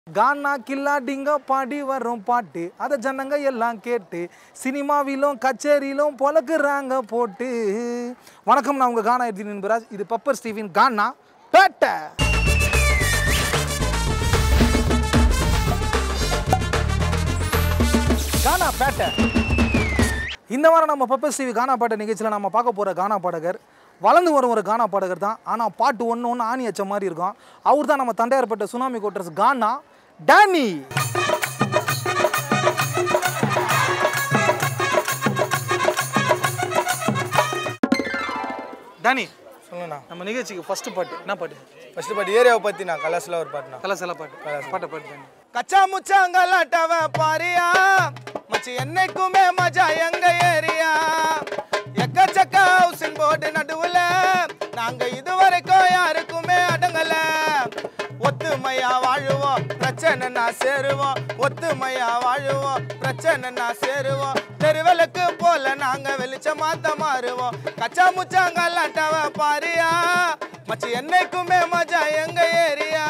கானா கில்லாடிங்க பாடி வரும் பாட்டு அதை ஜனங்க எல்லாம் கேட்டு சினிமாவிலும் கச்சேரியிலும் பொழக்குறாங்க போட்டு வணக்கம் நான் உங்கள் கானா எட்வின் என்பராஜ் இது பப்பர் ஸ்டீவின் கானா பேட்டை கானா பேட்டை இந்த வாரம் நம்ம பப்பர் ஸ்டீவி கானா பாட்ட நிகழ்ச்சியில் நம்ம பார்க்க போகிற கானா பாடகர் வளர்ந்து வரும் ஒரு கானா பாடகர் தான் ஆனால் பாட்டு ஒன்று ஒன்று ஆணி வச்ச மாதிரி இருக்கும் அவர் தான் நம்ம Tondiarpet tsunami quarters Gaana Danny Danny சொல்லுண்ணா நம்ம நிகழ்ச்சிக்கு ஃபர்ஸ்ட் பாட்டு என்ன பாட்டு ஃபர்ஸ்ட் பாட்டு ஏரியாவை பற்றி நான் கலர்ஸில் ஒரு பாட்டுண்ணா கலசல பாட்டு பாட்டை பாட்டு டேனி கச்சா முச்சாங்கலாட்டவ பாரியா மச்சி என்னைக்குமே மஜா எங்க ஏரியா எக்கச்சக்க ஹவுசிங் போர்டு நடுவுல நாங்க இதுவரைக்கும் யாருக்குமே அடங்கல ஒத்துமையா வாழுவோம் பிரச்சனைனா சேருவோம் ஒத்துமையா வாழுவோம் பிரச்சனைனா சேருவோம் தெருவிளக்கு போல நாங்க வெளிச்சமாத்த மாறுவோம் கச்சா முச்சாங்கலாட்டவ பாரியா மச்சி என்னைக்குமே மஜா எங்க ஏரியா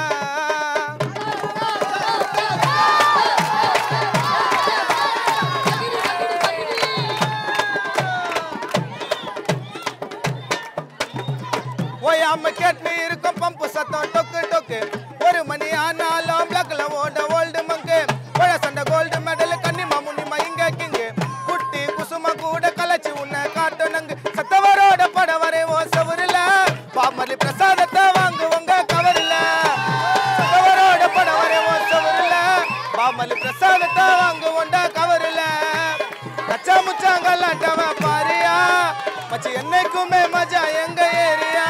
ஓயாம கேட்டு இருக்கும் பம்பு சத்தம் டொக்கு டொக்கு ஒரு மணி ஆனாலும் பிளக்ல ஓட ஓல்டு மங்கு பழ சண்டை கோல்டு மெடல் கன்னிமா முன்னிமா இங்க கிங்கு குட்டி குசும கூட கலைச்சு உன்னை காட்டு நங்கு சத்தவரோட பட வரை ஓ சவுரில பாமலி பிரசாதத்தை வாங்குவங்க கவரில சத்தவரோட பட வரை ஓ சவுரில பாமலி பிரசாதத்தை வாங்குவோண்ட கவரில கச்சா முச்சாங்கல்லாட்டவ பாரியா மச்சி என்னைக்குமே மஜா எங்க ஏரியா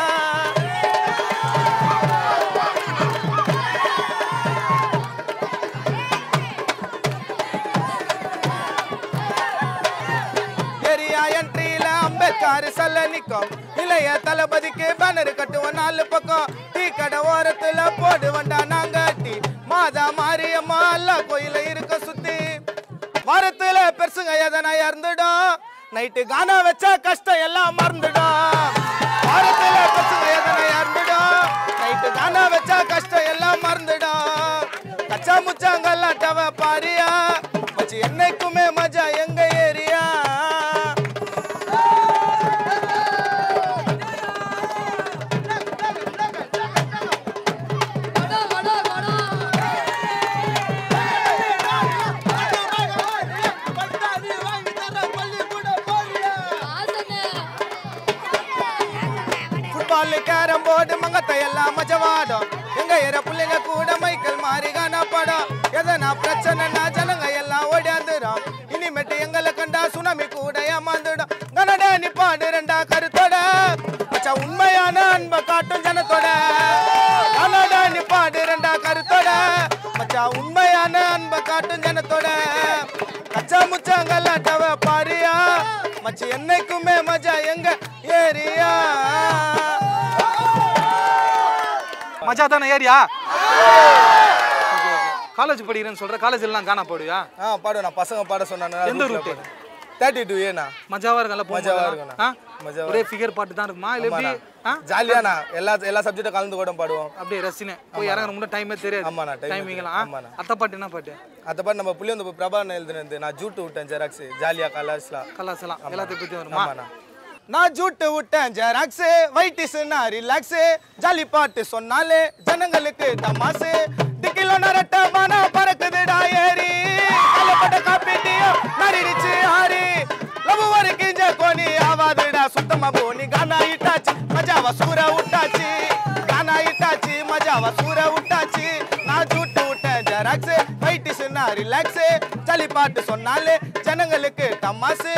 ஏரியா என்ட்ரியில அம்பேத்கர் சல்ல நிக்கும் இளைய தளபதிக்கு பேனர் கட்டுவோம் நாலு பக்கம் டீ கடை ஓரத்துல போடுவண்டா நாங்க டீ மாதா மாரியம்மா அல்லா கோயில இருக்க சுத்தி வாரத்துல பெருசுங்க எதனா இறந்துடும் நைட்டு கானா வச்சா கஷ்டம் எல்லாம் மறந்துடும் வாரத்துல பெருசுங்க எதனா இறந்துடும் நைட்டு கானா வச்சா கஷ்டம் எல்லாம் மறந்துடும் கச்சா முச்சாங்கல்லாம் டவ பாரியா மச்சி என்னைக்குமே மஜா எங்க ஏரியா ஃபுட்பால் கேரம் போர்டு மங்கத்தை எல்லாம் மஜவாடும் எங்க ஏற பிள்ளைங்க கூட மைக்கேல் மாறி காண படம் எதனா பிரச்சனைனா ஜனங்க எல்லாம் ஓடியாந்துடும் இனிமேட்டு எங்களை கண்டா சுனாமி கூட ஏமாந்துடும் கனடா நிப்பாடு ரெண்டா கருத்தோட மச்சா உண்மையான அன்பை காட்டும் ஜனத்தோட கனடா நிப்பாடு ரெண்டா கருத்தோட மச்சா உண்மையான அன்பை காட்டும் ஜனத்தோட கச்சா முச்சாங்கல்லாட்டவ பாரியா மச்சி என்னைக்குமே மஜா எங்க ஏரியா மஜா தானே ஏரியா காலேஜ் படிக்கிறேன்னு சொல்ற காலேஜ் எல்லாம் காணா போடுவியா ஆ பாடு நான் பசங்க பாட சொன்னாங்க எந்த route? தேர்ட்டி டூ ஏண்ணா மஜாவா இருக்கல மஜாவா இருக்கும்ண்ணா. மஜாவா ஒரே ஃபிகர் பாட்டு தான் இருக்குமா இல்ல எப்படி ஆ? ஜாலியாண்ணா எல்லா எல்லா சப்ஜெக்டும் கலந்து கூட பாடுவோம் அப்படியே ரசினே போய் இறங்குற முன்னாடி டைமே தெரியாது ஆமாண்ணா, time டைமிங்லாம் ஆமாண்ணா. அத்தை பாட்டு என்ன பாட்டு அதை பாட்டு நம்ம புள்ளி வந்து பிரபாகரன் எழுதுனது நான் ஜூட்டு விட்டேன் ஜெராக்ஸ் ஜாலியா கலர்ஸ்லாம் கலாசலாம் எல்லாத்தையும் பத்தி வருமா ஆமாண்ணா நான் ஜூட்டு விட்டேன் ஜெராக்ஸ் வைட்டிஸ்னா ரிலாக்ஸ் ஜாலி பாட்டு சொன்னாலே ஜனங்களுக்கு தமாசு டிக்கிலோ நரட்ட பானா பறக்குதுடா ஏறி கலப்பட்ட காப்பிட்டியோ நரிடிச்சு ஆரி லவ் ஒரு கிஞ்ச கோணி ஆவாதுடா சுத்தமா போனி கானா இட்டாச்சு மஜாவா சூற விட்டாச்சு கானா இட்டாச்சு மஜாவா சூற விட்டாச்சு நான் ஜூட்டு விட்டேன் ஜெராக்ஸ் வைட்டிஸ்னா ரிலாக்ஸ் ஜாலி பாட்டு சொன்னாலே ஜனங்களுக்கு தமாசு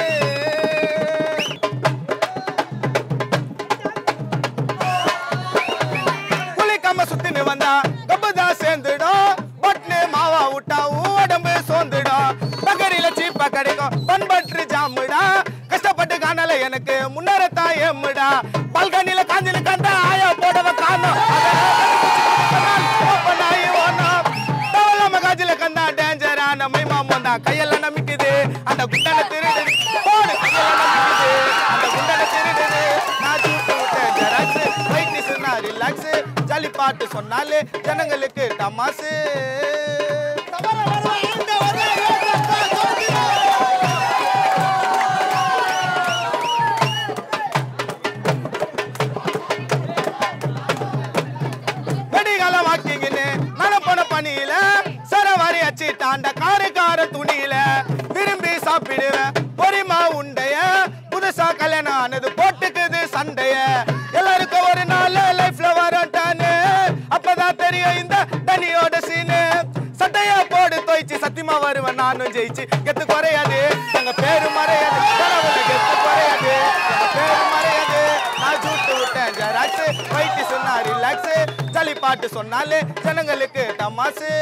குளிக்காம சுத்தின்னு வந்தா கப்புதா சேர்ந்துடும் பட்னு மாவா விட்டா உன் உடம்பு சோர்ந்துடும் பக்கரியில சீப்பா கிடைக்கும் பண்பற்று ஜாமுடா கஷ்டப்பட்டு காணல எனக்கு முன்னேறத்தா ஏமுடா பால்கனில காஞ்சில கண்டா ஆயா போடவ காணும் காஜில கண்டா டேஞ்சரான மைமா மோந்தா கையெல்லாம் நம்பிக்குது அந்த குண்டன திருடு போடு கையெல்லாம் நம்பிக்குது அந்த குண்டன திருடு நான் ஜூட்டு விட்டேன் ஜெராக்ஸ் வைட்னிஸ் ரிலாக்ஸ் ஜாலி பாட்டு சொன்னாலே ஜனங்களுக்கு தமாசு வெடிகாலம் வாக்கிங்கன்னு நடப்பன பணியில சரவாரி அச்சிட்டாண்ட காரு கார துணியில விரும்பி சாப்பிடுவேன் பொறிமா உண்டைய புதுசா கல்யாணம் ஆனது போட்டுக்குது சண்டைய எல்லாருக்கும் ஒரு நாள் லைஃப்ல வரட்டானு அப்பதான் தெரியும் இந்த தனியோட சீனு சட்டையா போடு தோய்ச்சி சத்தியமா வருவேன் நானும் ஜெயிச்சு கெத்து குறையாது எங்க பேரு மறையாது கடவுள கெத்து குறையாது எங்க பேரு மறையாது நான் ஜூட்டு விட்டேன் ஜெராக்ஸ் வைட்டி சொன்னா ரிலாக்ஸ் ஜலி பாட்டு சொன்னாலே ஜனங்களுக்கு தமாசு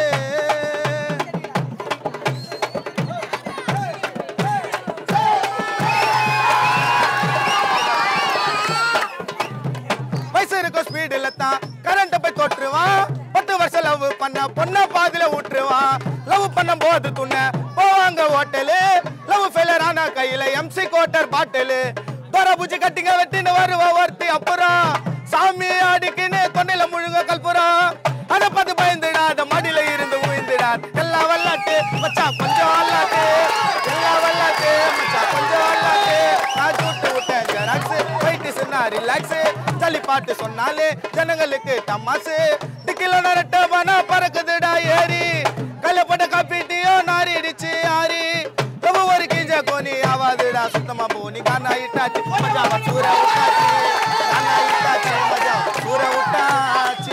வயசு இருக்கும் ஸ்பீடுல தான் கரண்ட் போய் தொட்டுருவான் பத்து வருஷம் லவ் பண்ண பொண்ண பாதியில விட்டுருவான் லவ் பண்ணும் போது துண்ண போவாங்க ஹோட்டலு லவ் ஃபெயிலர் ஆன கையில எம்சி கோட்டர் பாட்டிலு தோர பூச்சி கட்டிங்க வெட்டின்னு வருவா ஒருத்தி அப்புறம் சாமி அடிக்கின்னு தொண்டையில முழுங்க கல்புறம் அதை பார்த்து பயந்துடாத மடியில இருந்து உயிர்ந்துடார் எல்லா வல்லாட்டு மச்சான் கொஞ்சம் அல்லாட்டு எல்லா வல்லாட்டு மச்சான் கொஞ்சம் அல்லாட்டு நான் ஜூட்டு விட்டேன் ஜெராக்ஸ் போயிட்டு சொன்னா ரிலாக்ஸ் ஜலி பாட்டு சொன்னாலே ஜனங்களுக்கு தமாசு டிக்கில நரட்ட பனா பறக்குதுடா ஏறி கல்லப்பட்ட காப்பிட்டியோ நாரிடுச்சு ஆரி ரொம்ப ஒரு கிஞ்ச கோனி ஆவாதுடா சுத்தமா போனி கானா இட்டாச்சு மஜாவா சூற விட்டாச்சு கானா இட்டாச்சு மஜா சூற விட்டாச்சு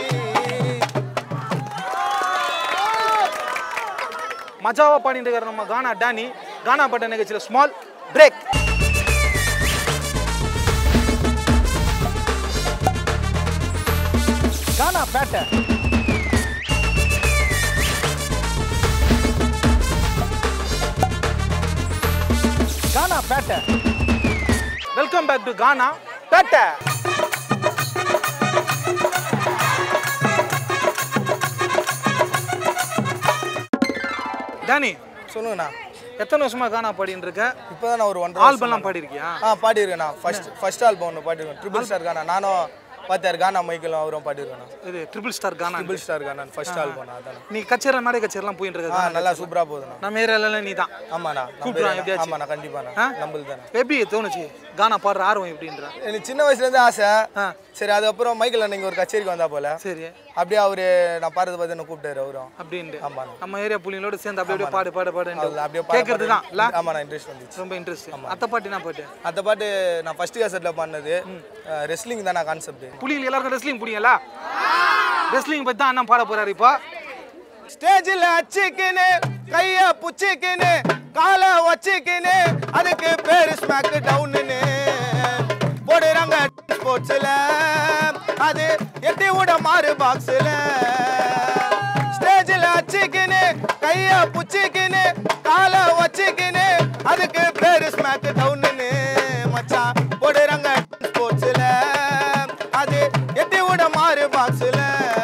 மஜாவா பாடிட்டு இருக்கிற நம்ம கானா டானி கானா பாட்ட நிகழ்ச்சியில் small break Gaana Pettai Gaana Pettai welcome back to Gaana Pettai Danny சொல்லுங்கண்ணா எத்தனை வருஷமா கானா பாடின்னு இருக்க இப்போதான் நான் ஒரு ஒன்றரை ஆல்பம்லாம் பாடியிருக்கியா ஆ பாடியிருக்கேண்ணா ஃபர்ஸ்ட் ஃபர்ஸ்ட் ஆல்பம் ஒன்று பாடியிருக்கேன் ட்ரிபிள் ஸ்டார் கானா நானும் பார்த்தாரு கானா மைக்கேலும் அவரும் பாடியிருக்கேண்ணா இது ட்ரிபிள் ஸ்டார் கானா ட்ரிபிள் ஸ்டார் கானா ஃபர்ஸ்ட் ஆல்பம் அதான் நீ கச்சேரி மேடை கச்சேரிலாம் போயிட்டு ஆ இருக்க நல்லா சூப்பரா போகுதுண்ணா நம்ம ஏரியால நீ தான் ஆமாண்ணா கூப்பிடுறான் எப்படியாச்சும். ஆமாண்ணா கண்டிப்பாண்ணா ஆ? நம்மளுக்கு தானே எப்படி தோணுச்சு கானா பாடுற ஆர்வம் எப்படின்ற எனக்கு சின்ன வயசுலேருந்து ஆசை ஆ. சரி அதுக்கப்புறம் மைக்கேல் நீங்கள் ஒரு கச்சேரிக்கு வந்தா போல சரி அப்படியே அவரு நான் பாடுறது பார்த்து என்ன கூப்பிட்டாரு அவரும் அப்படின்ட்டு ஆமாண்ணா நம்ம ஏரியா புள்ளிங்களோட சேர்ந்து அப்படியே அப்படியே பாடு பாடு பாடு அதுல அப்படியே பாட கேட்கறது தான் இல்ல ஆமாண்ணா இன்ட்ரெஸ்ட் வந்துச்சு ரொம்ப இன்ட்ரெஸ்ட் அத்தை பாட்டு என்ன பாட்டு அந்த பாட்டு நான் ஃபர்ஸ்ட் கேசட்டில் பாடினது ரெஸ்லிங் தானே கான்செப்ட் புலிகள் எல்லாருக்கும் ரெஸ்லிங் பிடிக்கல ரெஸ்லிங் பத்தி தான் அண்ணன் பாட போறாரு இப்போ ஸ்டேஜில் அச்சிக்கின்னு கைய புச்சிக்கின்னு காலை வச்சிக்கின்னு அதுக்கு பேரு ஸ்மாக் டவுன்னு போடுறாங்க ஸ்போர்ட்ஸில் அது எட்டி விட மாறு பாக்ஸில் ஸ்டேஜில் அச்சிக்கின்னு கைய புச்சிக்கின்னு காலை வச்சிக்கின்னு அதுக்கு பேரு ஸ்மாக் டவுன்னு மச்சான் போடுறாங்க ஸ்போர்ட்ஸில் அது எட்டி விட மாறு பாக்ஸில்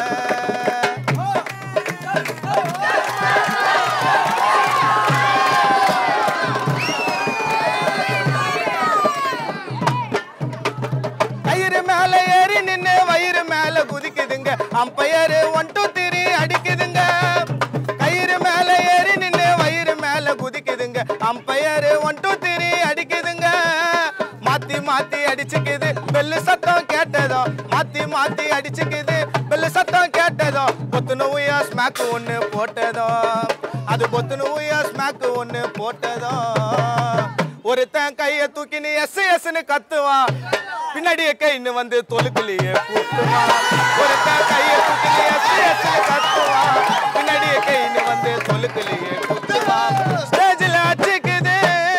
கயிறு மேல ஏறி நின்னு வயிறு மேல குதிக்குதுங்க அம்பையரு ஒன் டூ த்ரீ அடிக்குதுங்க கயிறு மேல ஏறி நின்னு வயிறு மேல குதிக்குதுங்க அம்பையரு ஒன் டூ த்ரீ அடிக்குதுங்க மாத்தி மாத்தி அடிச்சுக்குது பெல்லு சத்தம் கேட்டதோ மாத்தி மாத்தி அடிச்சுக்குது பெல்லு சத்தம் கேட்டதோ பொத்து நோயா ஸ்மாக் ஒண்ணு போட்டதோ அது பொத்து நோயா ஸ்மாக் ஒண்ணு போட்டதோ ஒருத்தன் கைய தூக்கி நீ எஸ் எஸ்ன்னு கத்துவான் பின்னாடியே கைன்னு வந்து தொழுக்குலியே கூட்டுவான் ஒருத்தன் கைய தூக்கி நீ எஸ் எஸ்ன்னு கத்துவான் பின்னாடியே கைன்னு வந்து தொழுக்குலியே கூட்டுவான் ஸ்டேஜில் அடிக்குது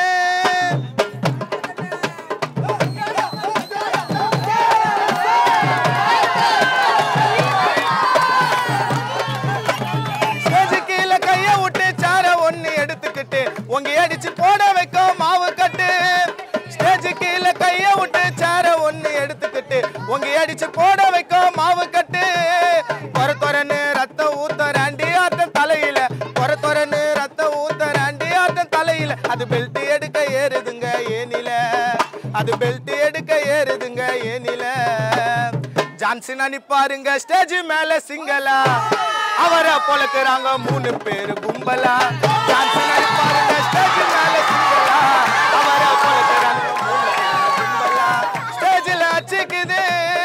ஸ்டேஜ் கீழே கைய விட்டு சார ஒண்ணு எடுத்துக்கிட்டு உங்க அடிச்சு போட வைக்கும் மாவு கட்டு ஸ்டேஜ் கீழே கைய விட்டு சார ஒண்ணு எடுத்துக்கிட்டு உங்க அடிச்சு போட வைக்கும் மாவு கட்டு கொர கொரன்னு ரத்தம் ஊத்தராண்டி ஆட்டம் தலையில கொர கொரன்னு ரத்தம் ஊத்தராண்டி ஆட்டம் தலையில அது பெல்ட் எடுக்க ஏறுதுங்க ஏனில அது பெல்ட் எடுக்க ஏறுதுங்க ஏனில டான்ஸ் நினைப்பாருங்க ஸ்டேஜ் மேல சிங்கலா அவரை பொழக்கிறாங்க மூணு பேரு கும்பலா டான்ஸ் நினைப்பாருங்க ஸ்டேஜ் மேல சிங்கலா அவரை பொழக்கிறாங்க மூணு பேரு கும்பலா ஸ்டேஜில் அச்சிக்குது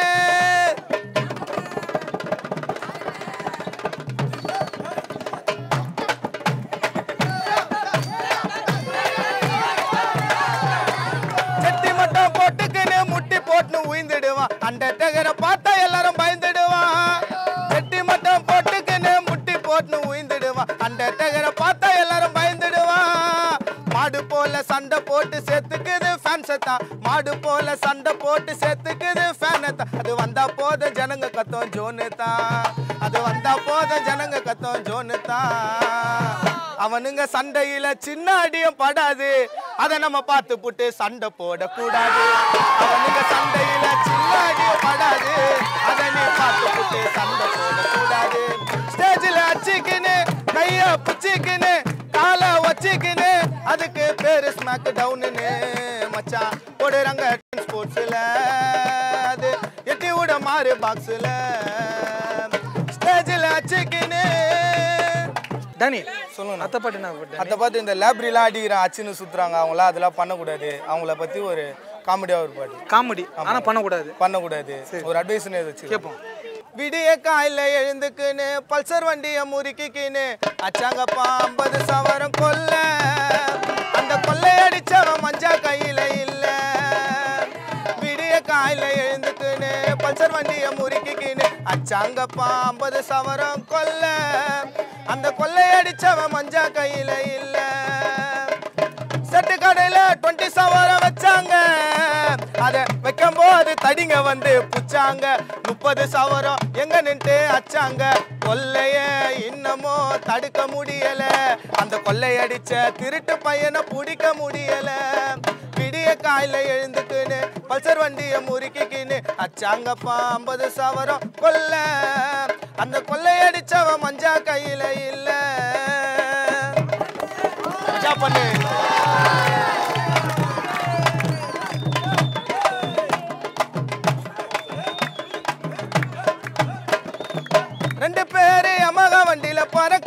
செட்டி மட்டும் போட்டுக்கின்னு முட்டி போட்டுன்னு உயிந்துடுவான் அந்த டகரை பார்த்தா எல்லாரும் பயந்துடுவான் செட்டி மட்டும் போட்டுக்கின்னு முட்டி போட்டுன்னு உயிந்துடுவான் அந்த டகரை பார்த்தா எல்லாரும் பயந்துடுவான் மாடு போல சண்டை போட்டு சேர்த்துக்குது ஃபேன்ஸை தான் மாடு போல சண்டை போட்டு சேர்த்துக்குது ஃபேனை தான் அது வந்தா போதும் ஜனங்க கத்தோம் ஜோனு தான் அது வந்தா போதும் ஜனங்க கத்தோம் ஜோனு தான் அவனுங்க சண்டையில சின்ன அடியும் படாது அதை நம்ம பார்த்து புட்டு சண்டை போடக்கூடாது அவனுங்க சண்டையில சின்ன அடியும் படாது அதை நீ பார்த்து புட்டு சண்டை போடக்கூடாது ஸ்டேஜில் அச்சிக்கின்னு கைய பிச்சிக்கின்னு காலை வச்சிக்கின்னு அதுக்கு பேரு ஸ்மாக் டவுனுன்னு மச்சான் போடுறாங்க ஸ்போர்ட்ஸில் அது எட்டி விட மாறு பாக்ஸில் ஸ்டேஜில் அச்சிக்கின்னு டேனி சொல்லுங்க அத்தை பாட்டு என்ன பாட்டு? அதை பார்த்து இந்த லேப்ரிலாம் அடிக்கிறான் அச்சுன்னு சுத்துறாங்க அவங்களாம் அதெல்லாம் பண்ணக்கூடாது அவங்கள பத்தி ஒரு காமெடியாக ஒரு பாட்டு காமெடி ஆனா பண்ணக்கூடாது பண்ணக்கூடாது ஒரு அட்வைஸ்னு வச்சு கேட்போம் விடிய காயில எழுந்துக்குன்னு பல்சர் வண்டிய முறுக்கிக்கின்னு அச்சாங்கப்பா ஐம்பது சவரம் கொல்ல அந்த கொள்ளை அடிச்சவன் மஞ்சா கையில இல்ல விடிய காயில எழுந்துக்குன்னு பல்சர் வண்டிய முறுக்கிக்கின்னு அச்சாங்கப்பா ஐம்பது சவரம் கொல்ல அந்த கொள்ளை அடிச்சவன் மஞ்சா கையில இல்ல செட்டு கடையில டுவெண்ட்டி சவரம் வச்சாங்க அதை வைக்கும் போது தடிங்க வந்து புச்சாங்க முப்பது சவரம் எங்க நின்று அச்சாங்க கொள்ளைய இன்னமும் தடுக்க முடியல அந்த கொள்ளையடிச்ச திருட்டு பையனை பிடிக்க முடியல விடிய காயில எழுந்துக்குன்னு பல்சர் வண்டிய முறுக்கிக்கின்னு அச்சாங்கப்பா ஐம்பது சவரம் கொல்ல அந்த கொள்ளையடிச்சவன் மஞ்சா கையில இல்ல மஜா பண்ணு ரெண்டு பேரு அமக வண்டியில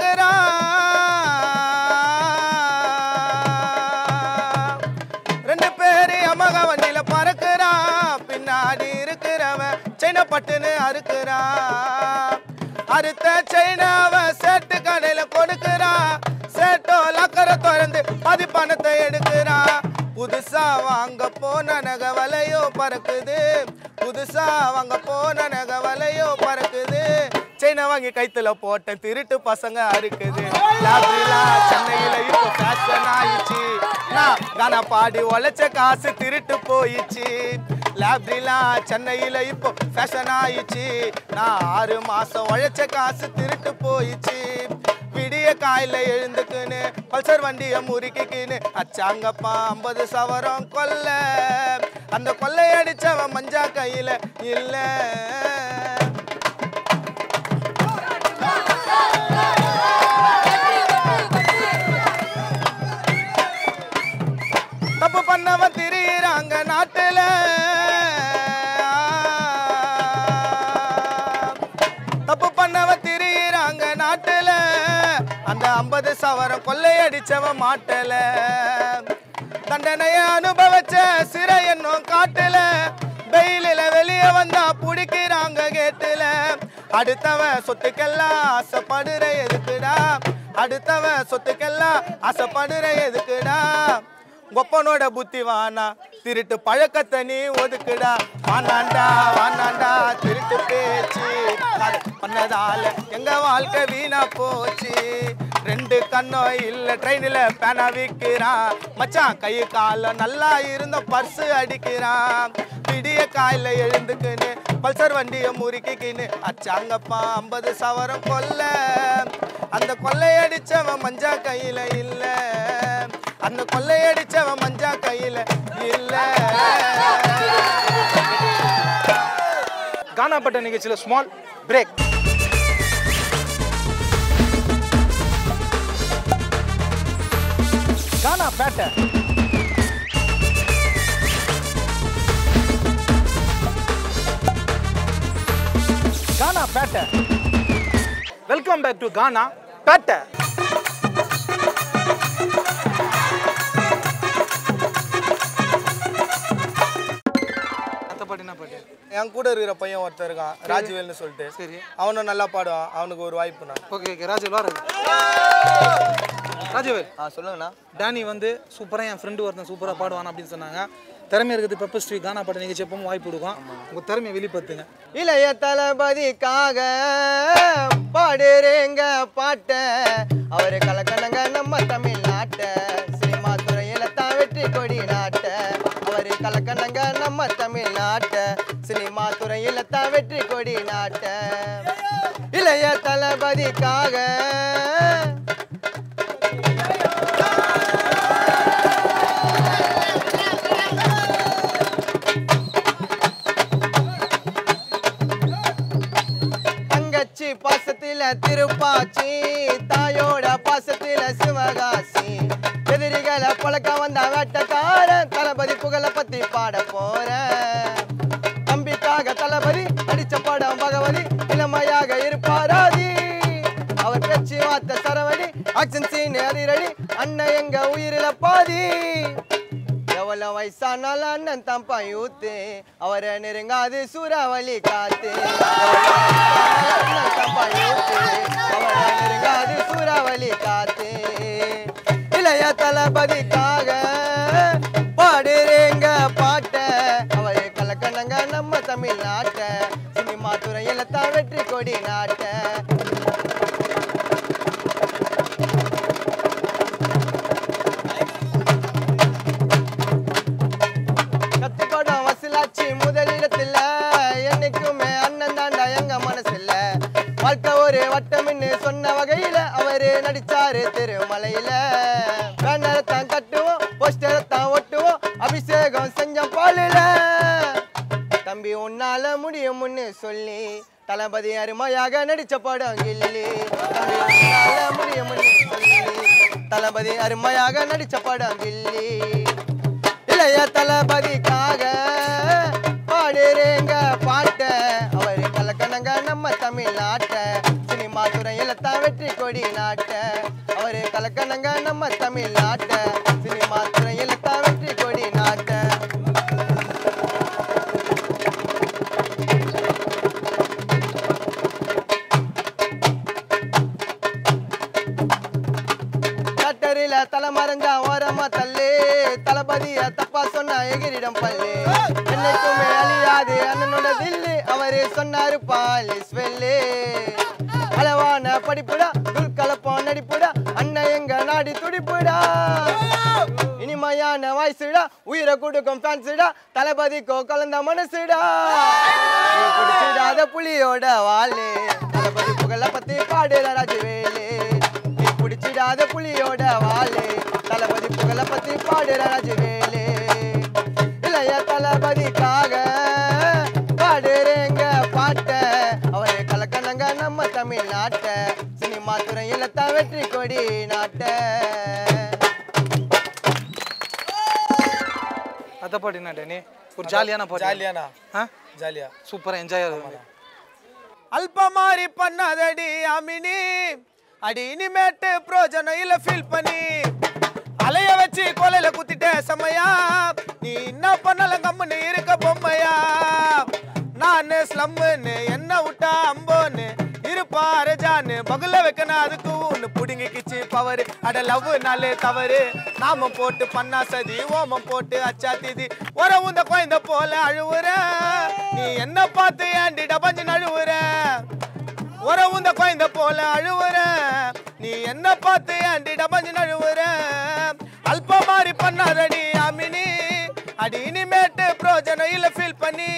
பறக்குறான் ரெண்டு பேரு அமக வண்டியில பறக்குறான் பின்னாடி இருக்கிறவன் செயின பட்டுன்னு அறுக்குறான் அறுத்த செயினாவ சேட்டு கடையில கொடுக்குறான் சேட்டோ லக்கரை திறந்து பாதி பணத்தை எடுக்கிறான் புதுசா வாங்க போன நகை விலையோ பறக்குது புதுசா வாங்க போன நகை விலையோ பறக்குது செயினை வாங்கி கைத்துல போட்டேன் திருட்டு பசங்க அறுக்குது லாட்ரிலா சென்னையில இப்போ ஃபேஷன் ஆயிடுச்சு நான் கானா பாடி உழைச்ச காசு திருட்டு போயிடுச்சு லாப்ரிலா சென்னையில இப்போ ஃபேஷன் ஆயிடுச்சு நான் ஆறு மாசம் உழைச்ச காசு திருட்டு போயிடுச்சு விடிய காயில எழுந்துக்குன்னு பல்சர் வண்டிய முறுக்கிக்கின்னு அச்சாங்கப்பா ஐம்பது சவரம் கொல்ல அந்த கொள்ளையடிச்சவன் மஞ்சா கையில இல்ல தப்பு பண்ணவன் திரியிறாங்க நாட்டுல தப்பு பண்ணவன் திரியிறாங்க நாட்டுல அந்த ஐம்பது சவரம் கொள்ளையடிச்சவன் மாட்டல தண்டனைய அனுபவிச்ச சிறை என்னும் காட்டுல வெயிலில வெளியே வந்தா பிடிக்கிறாங்க கேட்டுல அடுத்தவன் சொத்துக்கெல்லாம் ஆசைப்படுற எதுக்குடா அடுத்தவன் சொத்துக்கெல்லாம் ஆசைப்படுற எதுக்குடா கொப்பனோட புத்தி வானா திருட்டு பழக்கத்தை நீ ஒதுக்குடா வானாண்டா வானாண்டா திருட்டு பேச்சு அது பண்ணதால எங்க வாழ்க்கை வீணா போச்சு ரெண்டு கண்ணோ இல்ல ட்ரெயினில் பேனா விற்கிறான் மச்சான் கை கால நல்லா இருந்த பர்ஸு அடிக்கிறான் விடிய காயில எழுந்துக்குன்னு பல்சர் வண்டியை முறுக்கிக்கின்னு அச்சாங்கப்பா ஐம்பது சவரம் கொல்ல அந்த கொள்ளையடிச்சவன் மஞ்சா கையில இல்ல அந்த கொள்ளையடிச்சவன் மஞ்சா கையில இல்ல கானாப்பட்ட நிகழ்ச்சியில் small break Gaana Pettai Pettai welcome back to Gaana Pettai அத்தை பாட்டு என்ன பாட்டு என் கூட இருக்கிற பையன் ஒருத்தன் இருக்கான் ராஜ்வேல்னு சொல்லிட்டு சரி அவனும் நல்லா பாடுவான் அவனுக்கு ஒரு வாய்ப்பு நான் ஓகே ஓகே ராஜவேல் வா ராஜவேல் ஆ சொல்லுங்கண்ணா டேனி வந்து சூப்பராக என் ஃப்ரெண்டு ஒருத்தன் சூப்பராக பாடுவான் அப்படின்னு சொன்னாங்க திறமை இருக்குது பெப்பர் ஸ்ட்ரீ கானா பாட்டு நிகழ்ச்சி எப்பவும் வாய்ப்பு கொடுக்கும் உங்கள் திறமையை வெளிப்படுத்துங்க இளைய தளபதிக்காக பாடுறேங்க பாட்ட அவரு கலக்கணங்க நம்ம தமிழ்நாட்ட சினிமா துறையில தான் வெற்றி கொடி நாட்ட அவரு கலக்கணங்க நம்ம தமிழ்நாட்ட சினிமா துறையில தான் வெற்றி கொடி நாட்ட இளைய தளபதிக்காக தங்கச்சி பாசத்தில திருப்பாச்சி தாயோட பாசத்தில சிவகாசி எதிரிகளை பழக்க வந்த வேட்டக்காரன் தளபதி புகழ பத்தி பாட போறேன் தம்பிக்காக தளபதி அடிச்ச படம் பகவதி இளமையாக இருப்பாராதி அவர் பேச்சு வார்த்தை சரவடி ஆக்ஷன் சீன் அதிரடி அண்ணன் எங்க உயிரில பாதி எவ்வளவு வயசானாலும் அண்ணன் தம்பா யூத்து அவரை நெருங்காது சூறாவளி காத்து அண்ணன் தம்பா யூத்து அவரை நெருங்காது சூறாவளி காத்து இளைய தளபதிக்காக பாடுறேங்க பாட்ட அவரு கலக்கணங்க நம்ம தமிழ்நாட்ட சினிமா துறையில தான் வெற்றி கொடி நாட்ட கத்துப்படம் வசூலாச்சு முதலிடத்துல என்னைக்குமே அண்ணன் தாண்டா எங்க மனசுல வாழ்க்கை ஒரு வட்டம்னு சொன்ன வகையில அவரு நடிச்சாரு திருமலையில பேனரை தான் கட்டுவோம் போஸ்டரை தான் ஒட்டுவோம் அபிஷேகம் செஞ்சோம் பாலில தம்பி உன்னால முடியும்னு சொல்லி தளபதி அருமையாக நடிச்ச படம் கில்லி தம்பி உன்னால முடியும்னு சொல்லி தளபதி அருமையாக நடிச்ச படம் கில்லி இளைய தளபதிக்காக பாடுறேங்க பாட்ட அவரு கலக்கணங்க நம்ம தமிழ்நாட்ட சினிமா துறையில தான் வெற்றி கொடி நாட்ட அவரு கலக்கணங்க நம்ம தமிழ்நாட்ட சினிமா துறையில தான் வெற்றி கொடி நாட்ட கட்டரில தலை மறைஞ்சா ஓரமா தள்ளு தளபதிய தப்பா சொன்னா எகிரிடம் பல்லு என்னைக்குமே அழியாது அண்ணனோட தில்லு அவரு சொன்னாரு பாலிஸ் வெல்லு அளவான படிப்புடா துல்கலப்பம் நடிப்புடா அண்ணன் எங்க நாடி துடிப்புடா இனிமையான வாய்ஸுடா உயிரை கொடுக்கும் ஃபேன்ஸுடா தளபதிக்கோ கலந்த மனசுடா நீ பிடிச்சிடாத புலியோட வாழு தளபதி புகழ பத்தி பாடுற ராஜவேலு நீ பிடிச்சிடாத புலியோட வாழு தளபதி புகழ பத்தி பாடுற ராஜவேலு இளைய தளபதிக்காக பாடுறேங்க பாட்ட அவரு கலக்கணங்க நம்ம தமிழ்நாட்ட சினிமா துறையில தான் வெற்றி கொடி நாட்ட அத்தை பாட்டு என்ன டேனி ஒரு ஜாலியான பாட்டு ஜாலியாண்ணா ஆ ஜாலியா சூப்பராக என்ஜாய் ஆகும் அல்பமாரி பண்ணாதடி அமினி அடி இனிமேட்டு பிரோஜனம் இல்ல ஃபீல் பண்ணி அலைய வச்சு கொலையில குத்திட்ட செம்மையா நீ என்ன பண்ணலாம் கம்முன்னு இருக்க பொம்மையா நானு ஸ்லம்முன்னு என்ன விட்டா அம்போன்னு இருப்பாரு ஜானு பகுல வைக்கணும் அதுக்கு ஒன்று புடுங்கி கிச்சு பவரு அட லவ் நாளே தவறு நாமம் போட்டு பண்ணா சதி ஓமம் போட்டு அச்சா திதி உறவுந்த குழந்த போல அழுவுற நீ என்ன பார்த்து ஏண்டி டபஞ்சு நழுவுற உறவுந்த குழந்த போல அழுவுற நீ என்ன பார்த்து ஏண்டி டபஞ்சு நழுவுற அல்ப மாதிரி பண்ணாதடி அமினி அடி இனிமேட்டு பிரோஜனம் இல்ல ஃபீல் பண்ணி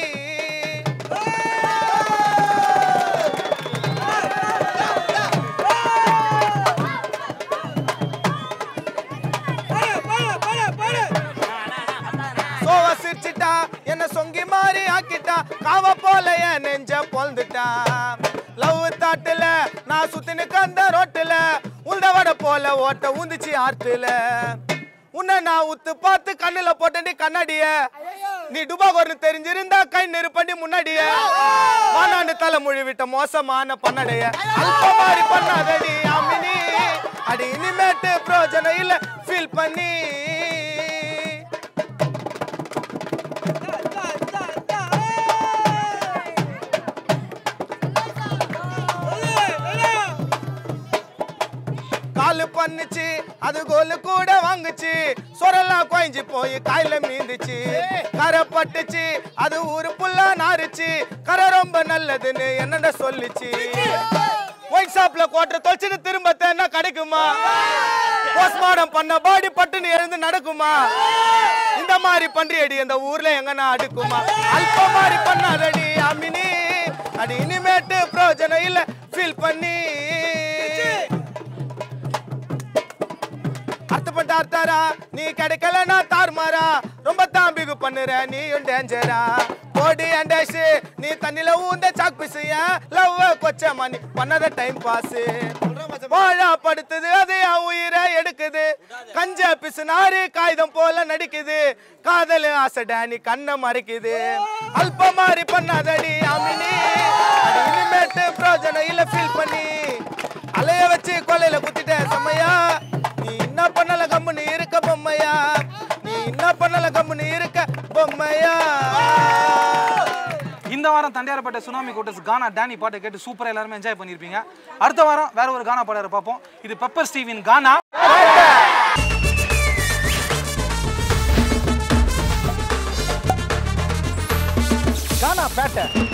சோவ சிரிச்சிட்டா என்ன சொங்கி மாதிரி ஆக்கிட்டா காவ போல என் நெஞ்ச பொழுந்துட்டா லவ் தாட்டுல நான் சுத்தினுக்கு அந்த ரோட்டுல உள்தவட போல ஓட்ட ஊந்துச்சு ஆத்துல உன்னை நான் உத்து பார்த்து கண்ணுல போட்டேன்டி கண்ணாடிய நீ டுபாகோர்னு தெரிஞ்சிருந்தா கை நெரு பண்ணி முன்னாடியே வானாண்டு தலைமொழி விட்ட மோசமான பண்ணடைய அல்ப மாதிரி பண்ணாதடி அமினி அடி இனிமேட்டு பிரோஜனம் இல்ல ஃபீல் பண்ணி காலு பண்ணுச்சு அது கோலு கூட வாங்குச்சு சொரெல்லாம் குழஞ்சி போய் காயில மீந்துச்சு கரை பட்டுச்சு அது ஊரு புல்லா நாறுச்சு கரை ரொம்ப நல்லதுன்னு என்னட சொல்லுச்சு ஒயிட் ஷாப்ல கோட்டை தொலைச்சிட்டு திரும்ப தேன்னா கிடைக்குமா போஸ்ட்மார்டம் பண்ண பாடி பட்டுன்னு எழுந்து நடக்குமா இந்த மாதிரி பன்றியடி இந்த ஊர்ல எங்கன்னா அடுக்குமா அல்ப மாதிரி பண்ணாதடி அமினி அடி இனிமேட்டு பிரயோஜனம் இல்ல ஃபீல் பண்ணி அர்த்தப்பட்ட அர்த்தாரா நீ கிடைக்கலனா தார்மாரா ரொம்ப தாம்பிகு பண்ணுற நீயும் டேஞ்சரா போடி அண்டேஷ் நீ தண்ணில ஊந்த சாக் பிசிய லவ் கொச்ச மணி பண்ணத டைம் பாஸ் வாழா படுத்துது அது என் உயிரை எடுக்குது கஞ்ச பிசுனாரு காகிதம் போல நடிக்குது காதல் ஆசை டேனி கண்ணை மறைக்குது அல்ப மாதிரி பண்ணாதடி அமினி அடி இனிமேட்டு பிரோஜனம் இல்ல ஃபீல் பண்ணி அலைய வச்சு கொலையில குத்திட்ட செம்மையா நீ என்ன பண்ணல கம்முன்னு இருக்க பொம்மையா நீ என்ன பண்ணல கம்முன்னு இருக்க பொம்மையா இந்த வாரம் தண்டையாரப்பட்ட சுனாமி கோட்டஸ் கானா டேனி பாட்டை கேட்டு சூப்பரா எல்லாருமே என்ஜாய் பண்ணியிருப்பீங்க அடுத்த வாரம் வேற ஒரு கானா பாடகரை பார்ப்போம் இது பெப்பர் ஸ்டீவின் கானா கானா பேட்டை